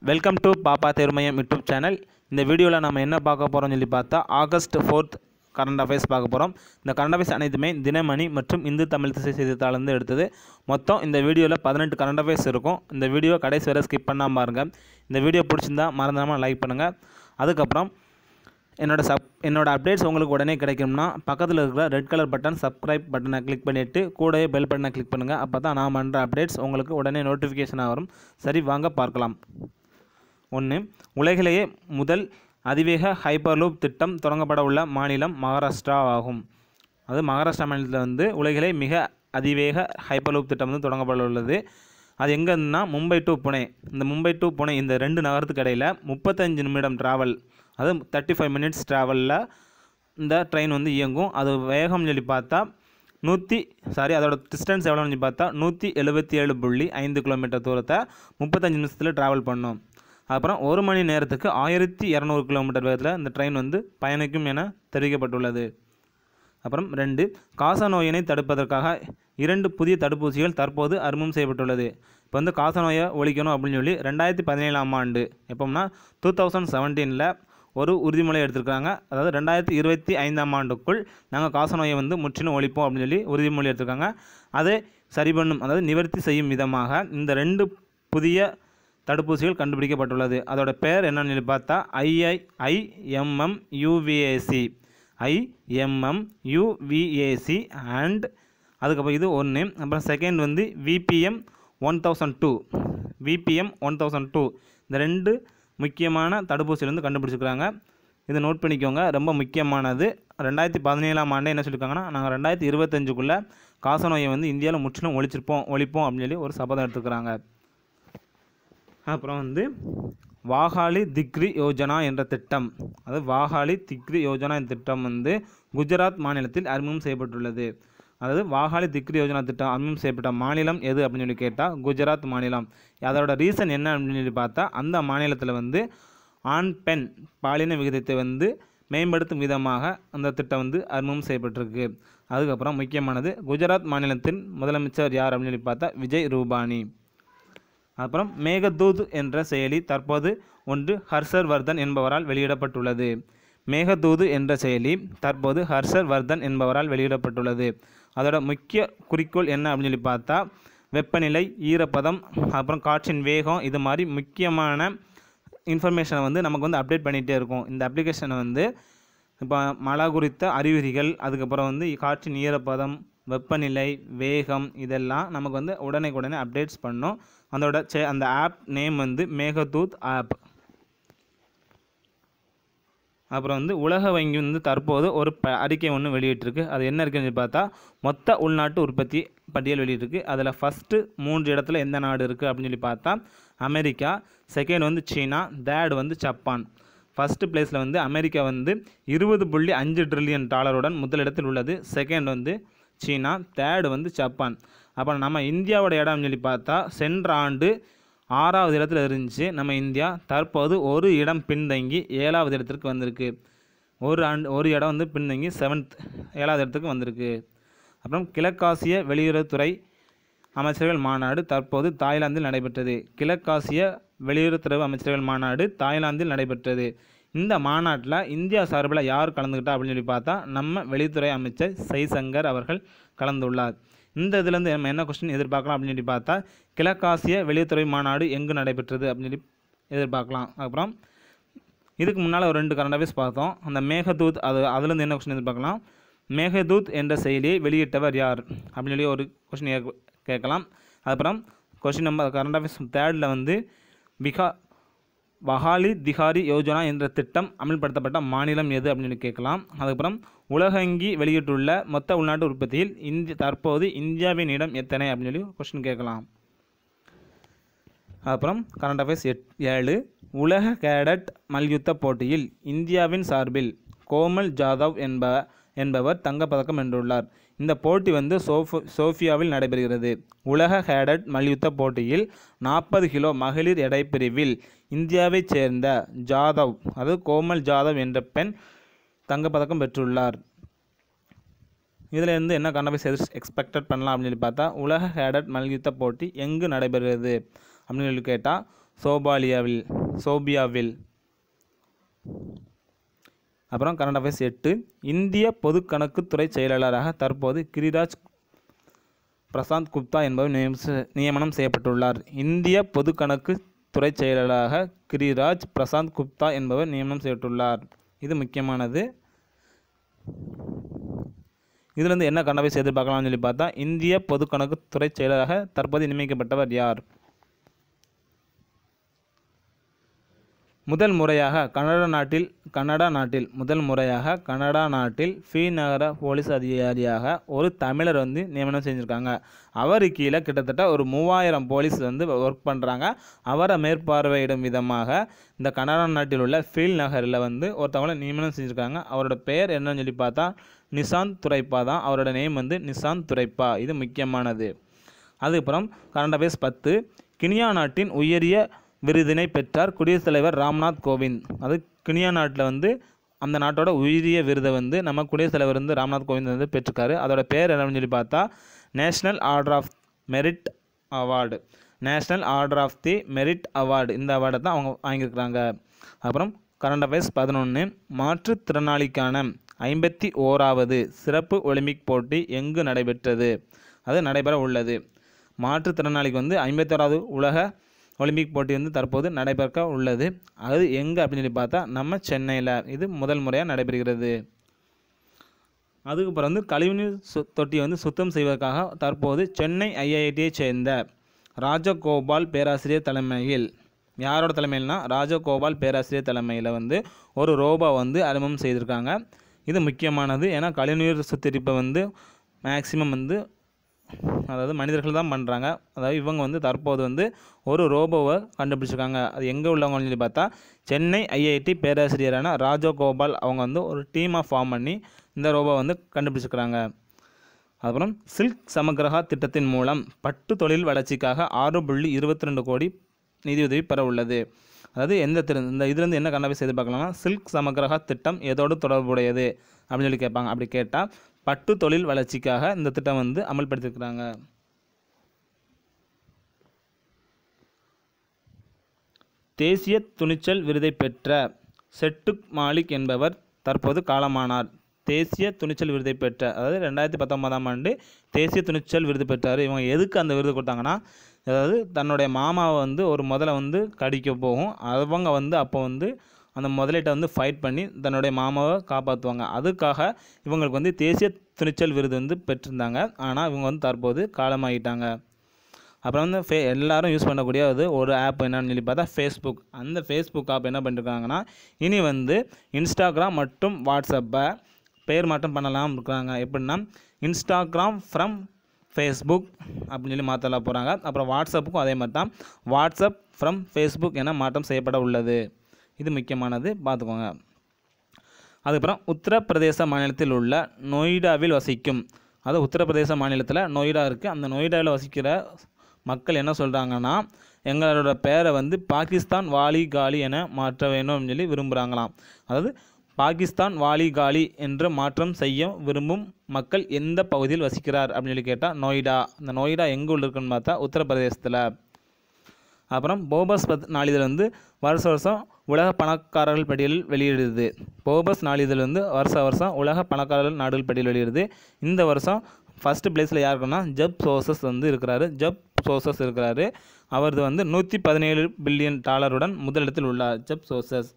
welcome to பாப்பா தேர்மயம் YouTube channel இந்த வீடியோவில் நம்ம என்ன பார்க்க போகிறோம்னு சொல்லி பார்த்தா ஆகஸ்ட் ஃபோர்த் கரண்ட் அஃபேர்ஸ் பார்க்க போகிறோம் இந்த கரண்ட் அஃபேர்ஸ் அனைத்துமே தினமணி மற்றும் இந்து தமிழ் திசை செய்தித்தாளிலிருந்து எடுத்தது மொத்தம் இந்த வீடியோவில் பதினெட்டு கரண்ட் அஃபேர்ஸ் இருக்கும் இந்த வீடியோ கடைசி வரை ஸ்கிப் பண்ணாமல் பாருங்கள் இந்த வீடியோ பிடிச்சிருந்தா மறந்துடாமல் லைக் பண்ணுங்கள் அதுக்கப்புறம் என்னோட சப் என்னோட அப்டேட்ஸ் உங்களுக்கு உடனே கிடைக்கும்னா பக்கத்தில் இருக்கிற ரெட் கலர் பட்டன் சப்ஸ்கிரைப் பட்டனை கிளிக் பண்ணிவிட்டு கூடவே பெல் பட்டனை கிளிக் பண்ணுங்கள் அப்போ தான் நான் பண்ணுற அப்டேட்ஸ் உங்களுக்கு உடனே நோட்டிஃபிகேஷனாக வரும் சரி வாங்க பார்க்கலாம் ஒன்று உலகிலேயே முதல் அதிவேக ஹைப்பர்லூப் திட்டம் தொடங்கப்பட உள்ள மாநிலம் மகாராஷ்டிரா ஆகும் அது மகாராஷ்டிரா மாநிலத்தில் வந்து உலகிலே மிக அதிவேக ஹைப்பர்லூப் திட்டம் வந்து தொடங்கப்பட உள்ளது அது எங்கன்னா மும்பை டு புனே இந்த மும்பை டு புனே இந்த ரெண்டு நகரத்துக்கு இடையில் முப்பத்தஞ்சு நிமிடம் ட்ராவல் அது தேர்ட்டி ஃபைவ் மினிட்ஸ் ட்ராவலில் இந்த ட்ரெயின் வந்து இயங்கும் அது வேகம் சொல்லி பார்த்தா நூற்றி சாரி அதோட டிஸ்டன்ஸ் எவ்வளோன்னு சொல்லி பார்த்தா நூற்றி எழுபத்தி ஏழு புள்ளி ஐந்து கிலோமீட்டர் தூரத்தை முப்பத்தஞ்சு நிமிஷத்தில் ட்ராவல் பண்ணும் அப்புறம் ஒரு மணி நேரத்துக்கு ஆயிரத்தி இரநூறு கிலோமீட்டர் வேகத்தில் இந்த ட்ரெயின் வந்து பயணிக்கும் என தெரிவிக்கப்பட்டுள்ளது அப்புறம் ரெண்டு காச நோயினை தடுப்பதற்காக இரண்டு புதிய தடுப்பூசிகள் தற்போது அறிமுகம் செய்யப்பட்டுள்ளது இப்போ வந்து காச நோயை ஒழிக்கணும் அப்படின்னு சொல்லி ரெண்டாயிரத்தி பதினேழாம் ஆண்டு எப்போம்னா டூ தௌசண்ட் செவன்டீனில் ஒரு உறுதிமொழி எடுத்திருக்காங்க அதாவது ரெண்டாயிரத்தி இருபத்தி ஐந்தாம் ஆண்டுக்குள் நாங்கள் காச நோயை வந்து முற்றிலும் ஒழிப்போம் அப்படின்னு சொல்லி உறுதிமொழி எடுத்திருக்காங்க அதை சரி பண்ணும் அதாவது நிவர்த்தி செய்யும் விதமாக இந்த ரெண்டு புதிய தடுப்பூசிகள் கண்டுபிடிக்கப்பட்டுள்ளது அதோட பேர் என்னன்னு சொல்லி பார்த்தா I I IMM UVAC IMM UVAC and அதுக்கப்புறம் இது ஒன்று அப்புறம் செகண்ட் வந்து VBM one thousand two VBM one thousand two இந்த ரெண்டு முக்கியமான தடுப்பூசிகள் வந்து கண்டுபிடிச்சிருக்காங்க இதை நோட் பண்ணிக்கோங்க ரொம்ப முக்கியமானது ரெண்டாயிரத்தி பதினேழாம் ஆண்டு என்ன சொல்லியிருக்காங்கன்னா நாங்கள் ரெண்டாயிரத்தி இருபத்தஞ்சுக்குள்ளே காசநோயை வந்து இந்தியாவில் முற்றிலும் ஒழிச்சிருப்போம் ஒழிப்போம் அப்படின்னு சொல்லி ஒரு சபதம் எடுத்துக்கிறாங்க அப்புறம் வந்து வாகாலி திக்ரி யோஜனா என்ற திட்டம் அது வாகாலி திக்ரி யோஜனா என்ற திட்டம் வந்து குஜராத் மாநிலத்தில் அறிமுகம் செய்யப்பட்டுள்ளது அதாவது வாகாலி திக்ரி யோஜனா திட்டம் அறிமுகம் செய்யப்பட்ட மாநிலம் எது அப்படின்னு சொல்லி கேட்டால் குஜராத் மாநிலம் அதோட ரீசன் என்ன அப்படின்னு சொல்லி பார்த்தா அந்த மாநிலத்தில் வந்து ஆண் பெண் பாலின விகிதத்தை வந்து மேம்படுத்தும் விதமாக அந்த திட்டம் வந்து அறிமுகம் செய்யப்பட்டிருக்கு அதுக்கப்புறம் முக்கியமானது குஜராத் மாநிலத்தின் முதலமைச்சர் யார் அப்படின்னு சொல்லி பார்த்தா விஜய் ரூபானி அப்புறம் மேகதூத் என்ற செயலி தற்போது ஒன்று ஹர்ஷர் வர்தன் என்பவரால் வெளியிடப்பட்டுள்ளது மேகதூது என்ற செயலி தற்போது ஹர்ஷர் வர்தன் என்பவரால் வெளியிடப்பட்டுள்ளது அதோட முக்கிய குறிக்கோள் என்ன அப்படின்னு சொல்லி பார்த்தா வெப்பநிலை ஈரப்பதம் அப்புறம் காற்றின் வேகம் இது மாதிரி முக்கியமான இன்ஃபர்மேஷனை வந்து நமக்கு வந்து அப்டேட் பண்ணிகிட்டே இருக்கும் இந்த அப்ளிகேஷனை வந்து இப்போ மழை குறித்த அறிகுறிகள் அதுக்கப்புறம் வந்து காற்றின் ஈரப்பதம் வெப்பநிலை வேகம் இதெல்லாம் நமக்கு வந்து உடனே உடனே அப்டேட்ஸ் பண்ணும் அதோட சே அந்த ஆப் நேம் வந்து மேகதூத் ஆப் அப்புறம் வந்து உலக வங்கி வந்து தற்போது ஒரு ப அறிக்கை ஒன்று வெளியிட்டிருக்கு அது என்ன இருக்குன்னு பார்த்தா மொத்த உள்நாட்டு உற்பத்தி பட்டியல் வெளியிட்டிருக்கு அதில் ஃபஸ்ட்டு மூன்று இடத்துல எந்த நாடு இருக்குது அப்படின்னு சொல்லி பார்த்தா அமெரிக்கா செகண்ட் வந்து சீனா தேர்டு வந்து ஜப்பான் ஃபஸ்ட்டு பிளேஸில் வந்து அமெரிக்கா வந்து இருபது புள்ளி அஞ்சு ட்ரில்லியன் டாலருடன் முதலிடத்தில் உள்ளது செகண்ட் வந்து சீனா தேர்டு வந்து ஜப்பான் அப்போ நம்ம இந்தியாவோட இடம்னு சொல்லி பார்த்தா சென்ற ஆண்டு ஆறாவது இடத்துல இருந்துச்சு நம்ம இந்தியா தற்போது ஒரு இடம் பின்தங்கி ஏழாவது இடத்திற்கு வந்திருக்கு ஒரு ஆண்டு ஒரு இடம் வந்து பின்தங்கி செவன்த் ஏழாவது இடத்துக்கு வந்திருக்கு அப்புறம் கிழக்காசிய வெளியுறவுத்துறை அமைச்சர்கள் மாநாடு தற்போது தாய்லாந்தில் நடைபெற்றது கிழக்காசிய வெளியுறவுத்துறை அமைச்சர்கள் மாநாடு தாய்லாந்தில் நடைபெற்றது இந்த மாநாட்டில் இந்தியா சார்பில் யார் கலந்துக்கிட்டா அப்படின்னு சொல்லி பார்த்தா நம்ம வெளியுறவுத்துறை அமைச்சர் ஜெய்சங்கர் அவர்கள் கலந்துள்ளார் இந்த இதுலேருந்து நம்ம என்ன கொஸ்டின் எதிர்பார்க்கலாம் அப்படின்னு சொல்லி பார்த்தா கிழக்காசிய வெளியுறவுத்துறை மாநாடு எங்கு நடைபெற்றது அப்படின்னு சொல்லி எதிர்பார்க்கலாம் அப்புறம் இதுக்கு முன்னால் ஒரு ரெண்டு கரண்ட் அஃபேர்ஸ் பார்த்தோம் அந்த மேகதூத் அது அதுலேருந்து என்ன கொஸ்டின் எதிர்பார்க்கலாம் மேகதூத் என்ற செயலியை வெளியிட்டவர் யார் அப்படின்னு சொல்லி ஒரு கொஸ்டின் கேட்கலாம் அதுக்கப்புறம் கொஸ்டின் நம்பர் கரண்ட் அஃபேர்ஸ் தேர்டில் வந்து பிகா வஹாலி திஹாரி யோஜனா என்ற திட்டம் அமல்படுத்தப்பட்ட மாநிலம் எது அப்படின்னு சொல்லி கேட்கலாம் அதுக்கப்புறம் உலகங்கி வெளியிட்டுள்ள மொத்த உள்நாட்டு உற்பத்தியில் இந்திய தற்போது இந்தியாவின் இடம் எத்தனை அப்படின்னு சொல்லி கொஸ்டின் கேட்கலாம் அப்புறம் கரண்ட் அஃபேர்ஸ் எட் ஏழு உலக கேடட் மல்யுத்த போட்டியில் இந்தியாவின் சார்பில் கோமல் ஜாதவ் என்ப என்பவர் தங்கப்பதக்கம் வென்றுள்ளார் இந்த போட்டி வந்து சோஃபு சோஃபியாவில் நடைபெறுகிறது உலக ஹேடட் மல்யுத்த போட்டியில் நாற்பது கிலோ மகளிர் எடை பிரிவில் இந்தியாவைச் சேர்ந்த ஜாதவ் அதாவது கோமல் ஜாதவ் என்ற பெண் தங்கப்பதக்கம் பெற்றுள்ளார் இதில் இருந்து என்ன கண்ணபை எக்ஸ்பெக்டட் பண்ணலாம் அப்படின்னு சொல்லி பார்த்தா உலக ஹேடட் மல்யுத்த போட்டி எங்கு நடைபெறுகிறது அப்படின்னு சொல்லி கேட்டால் சோபாலியாவில் சோபியாவில் அப்புறம் கரண்ட் அஃபேர்ஸ் எட்டு இந்திய பொது கணக்குத்துறை செயலாளராக தற்போது கிரிராஜ் பிரசாந்த் குப்தா என்பவர் நியமிச- நியமனம் செய்யப்பட்டுள்ளார் இந்திய பொது கணக்கு துறை செயலாளராக கிரிராஜ் பிரசாந்த் குப்தா என்பவர் நியமனம் செய்யப்பட்டுள்ளார் இது முக்கியமானது இதுலேருந்து என்ன கண்டபேஸ் எதிர்பார்க்கலாம்னு சொல்லி பார்த்தா இந்திய பொது கணக்கு துறை செயலராக தற்போது நியமிக்கப்பட்டவர் யார் முதல் முறையாக கனடா நாட்டில் கனடா நாட்டில் முதல் முறையாக கனடா நாட்டில் ஃபீ நகர போலீஸ் அதிகாரியாக ஒரு தமிழர் வந்து நியமனம் செஞ்சுருக்காங்க அவர் கீழே கிட்டத்தட்ட ஒரு மூவாயிரம் போலீஸ் வந்து ஒர்க் பண்ணுறாங்க அவரை மேற்பார்வையிடும் விதமாக இந்த கனடா நாட்டில் உள்ள ஃபீல் நகரில் வந்து ஒருத்தவங்கள நியமனம் செஞ்சுருக்காங்க அவரோட பெயர் என்னன்னு சொல்லி பார்த்தா நிசாந்த் துரைப்பா தான் அவரோட நேம் வந்து நிசாந்த் துரைப்பா இது முக்கியமானது அதுக்கப்புறம் கரண்ட் அஃபேர்ஸ் பத்து கினியா நாட்டின் உயரிய விருதினை பெற்றார் குடியரசுத் தலைவர் ராம்நாத் கோவிந்த் அது கினியா நாட்டில் வந்து அந்த நாட்டோட உயரிய விருதை வந்து நம்ம குடியரசுத் தலைவர் வந்து ராம்நாத் கோவிந்த் வந்து பெற்றிருக்காரு அதோட பேர் என்னன்னு சொல்லி பார்த்தா national order of merit award national order of the merit award இந்த அவார்டை தான் அவங்க வாங்கியிருக்கிறாங்க அப்புறம் கரண்ட் அஃபேர்ஸ் பதினொன்று மாற்றுத்திறனாளிக்கான ஐம்பத்தி ஓராவது சிறப்பு ஒலிம்பிக் போட்டி எங்கு நடைபெற்றது அது நடைபெற உள்ளது மாற்றுத்திறனாளிக்கு வந்து ஐம்பத்தோராவது உலக ஒலிம்பிக் போட்டி வந்து தற்போது நடைபெற உள்ளது அது எங்கே அப்படின்னு சொல்லி பார்த்தா நம்ம சென்னையில் இது முதல் முறையாக நடைபெறுகிறது அதுக்கப்புறம் வந்து கழிவுநீர் சு தொட்டியை வந்து சுத்தம் செய்வதற்காக தற்போது சென்னை ஐஐடியை சேர்ந்த ராஜகோபால் பேராசிரியர் தலைமையில் யாரோட தலைமையில்னா ராஜகோபால் பேராசிரியர் தலைமையில் வந்து ஒரு ரோபோ வந்து அறிமுகம் செய்திருக்காங்க இது முக்கியமானது ஏன்னா கழிவுநீர் சுத்திகரிப்பை வந்து மேக்சிமம் வந்து அதாவது மனிதர்கள் தான் பண்ணுறாங்க அதாவது இவங்க வந்து தற்போது வந்து ஒரு ரோபோவை கண்டுபிடிச்சிருக்காங்க அது எங்கே உள்ளவங்கன்னு சொல்லி பார்த்தா சென்னை ஐஐடி பேராசிரியரான ராஜகோபால் அவங்க வந்து ஒரு டீமாக ஃபார்ம் பண்ணி இந்த ரோபோ வந்து கண்டுபிடிச்சிருக்கிறாங்க அப்புறம் சில்க் சமக்கிரகா திட்டத்தின் மூலம் பட்டு தொழில் வளர்ச்சிக்காக ஆறு புள்ளி இருபத்தி ரெண்டு கோடி நிதியுதவி பெற உள்ளது அதாவது எந்த திரு இந்த இதுலேருந்து என்ன கண்ணாபி செய்து பார்க்கலாம்னா சில்க் சமக்கிரகா திட்டம் எதோடு தொடர்புடையது அப்படின்னு சொல்லி கேட்பாங்க அப்படி கேட்டால் பட்டு தொழில் வளர்ச்சிக்காக இந்த திட்டம் வந்து அமல்படுத்தியிருக்கிறாங்க தேசிய துணிச்சல் விருதை பெற்ற செட்டுக் மாலிக் என்பவர் தற்போது காலமானார் தேசிய துணிச்சல் விருதை பெற்ற அதாவது ரெண்டாயிரத்தி பத்தொன்பதாம் ஆண்டு தேசிய துணிச்சல் விருது பெற்றார் இவங்க எதுக்கு அந்த விருது கொடுத்தாங்கன்னா அதாவது தன்னுடைய மாமாவை வந்து ஒரு முதலை வந்து கடிக்க போகும் அவங்க வந்து அப்போ வந்து அந்த முதலீட்டை வந்து ஃபைட் பண்ணி தன்னுடைய மாமாவை காப்பாற்றுவாங்க அதுக்காக இவங்களுக்கு வந்து தேசிய துணிச்சல் விருது வந்து பெற்றிருந்தாங்க ஆனால் இவங்க வந்து தற்போது காலமாகிட்டாங்க அப்புறம் வந்து ஃபே எல்லாரும் யூஸ் பண்ணக்கூடிய அது ஒரு ஆப் என்னன்னு சொல்லி பார்த்தா ஃபேஸ்புக் அந்த ஃபேஸ்புக் ஆப் என்ன பண்ணிருக்காங்கன்னா இனி வந்து இன்ஸ்டாகிராம் மற்றும் வாட்ஸ்அப்பை பெயர் மாற்றம் பண்ணலாம் இருக்கிறாங்க எப்படின்னா இன்ஸ்டாகிராம் ஃப்ரம் ஃபேஸ்புக் அப்படின்னு சொல்லி மாற்றலாம் போகிறாங்க அப்புறம் வாட்ஸ்அப்புக்கும் அதே மாதிரி தான் வாட்ஸ்அப் ஃப்ரம் ஃபேஸ்புக் என மாற்றம் செய்யப்பட உள்ளது இது முக்கியமானது பார்த்துக்கோங்க அதுக்கப்புறம் உத்தரப்பிரதேச மாநிலத்தில் உள்ள நொய்டாவில் வசிக்கும் அது உத்தரப்பிரதேச மாநிலத்தில் நொய்டா இருக்குது அந்த நொய்டாவில் வசிக்கிற மக்கள் என்ன சொல்கிறாங்கன்னா எங்களோட பேரை வந்து பாகிஸ்தான் வாலி காலி என மாற்ற வேண்டும் அப்படின்னு சொல்லி விரும்புகிறாங்களாம் அதாவது பாகிஸ்தான் வாலி காலி என்று மாற்றம் செய்ய விரும்பும் மக்கள் எந்த பகுதியில் வசிக்கிறார் அப்படின்னு சொல்லி கேட்டால் நொய்டா அந்த நொய்டா எங்கே உள்ள இருக்குன்னு பார்த்தா உத்தரப்பிரதேசத்தில் அப்புறம் போபஸ் பத் நாளிதழ் வந்து வருஷ வருஷம் உலக பணக்காரர்கள் பட்டியலில் வெளியிடுது போபஸ் நாளிதழ் வந்து வருஷ வருஷம் உலக பணக்காரர்கள் நாடுகள் பட்டியல் வெளியிடுது இந்த வருஷம் ஃபஸ்ட்டு பிளேஸில் யார் இருக்குன்னா ஜப் சோசஸ் வந்து இருக்கிறாரு ஜப் சோசஸ் இருக்கிறாரு அவரது வந்து நூற்றி பதினேழு பில்லியன் டாலருடன் முதலிடத்தில் உள்ளார் ஜப் சோசஸ்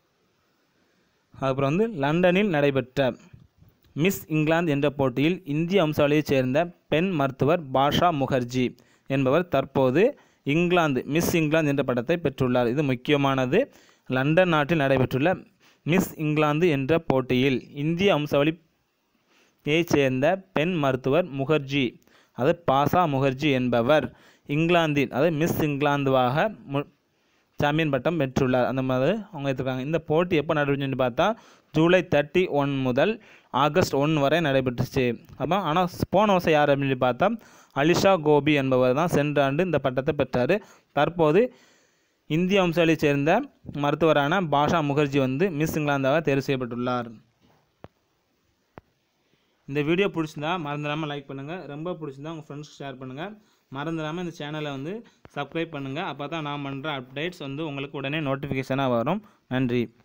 அப்புறம் வந்து லண்டனில் நடைபெற்ற மிஸ் இங்கிலாந்து என்ற போட்டியில் இந்திய வம்சாவளியைச் சேர்ந்த பெண் மருத்துவர் பாஷா முகர்ஜி என்பவர் தற்போது இங்கிலாந்து மிஸ் இங்கிலாந்து என்ற பட்டத்தை பெற்றுள்ளார் இது முக்கியமானது லண்டன் நாட்டில் நடைபெற்றுள்ள மிஸ் இங்கிலாந்து என்ற போட்டியில் இந்திய வம்சாவளியைச் சேர்ந்த பெண் மருத்துவர் முகர்ஜி அது பாசா முகர்ஜி என்பவர் இங்கிலாந்தின் அதாவது மிஸ் இங்கிலாந்துவாக மு சாம்பியன் பட்டம் பெற்றுள்ளார் அந்த மாதிரி அவங்க எடுத்துருக்காங்க இந்த போட்டி எப்போ நடைபெற்றுன்னு பார்த்தா ஜூலை தேர்ட்டி ஒன் முதல் ஆகஸ்ட் ஒன் வரை நடைபெற்றுச்சு அப்போ ஆனால் போன வருஷம் யார் அப்படின்னு சொல்லி பார்த்தா அலிஷா கோபி என்பவர் தான் சென்ற ஆண்டு இந்த பட்டத்தை பெற்றார் தற்போது இந்திய வம்சாவளியைச் சேர்ந்த மருத்துவரான பாஷா முகர்ஜி வந்து மிஸ் இங்கிலாந்தாக தேர்வு செய்யப்பட்டுள்ளார் இந்த வீடியோ பிடிச்சிருந்தா மறந்துடாமல் லைக் பண்ணுங்கள் ரொம்ப பிடிச்சிருந்தா உங்கள் ஃப்ரெண்ட்ஸ்க்கு ஷேர் பண்ணுங்கள் மறந்துடாமல் இந்த சேனலை வந்து சப்ஸ்கிரைப் பண்ணுங்கள் அப்போ தான் நான் பண்ணுற அப்டேட்ஸ் வந்து உங்களுக்கு உடனே நோட்டிஃபிகேஷனாக வரும் நன்றி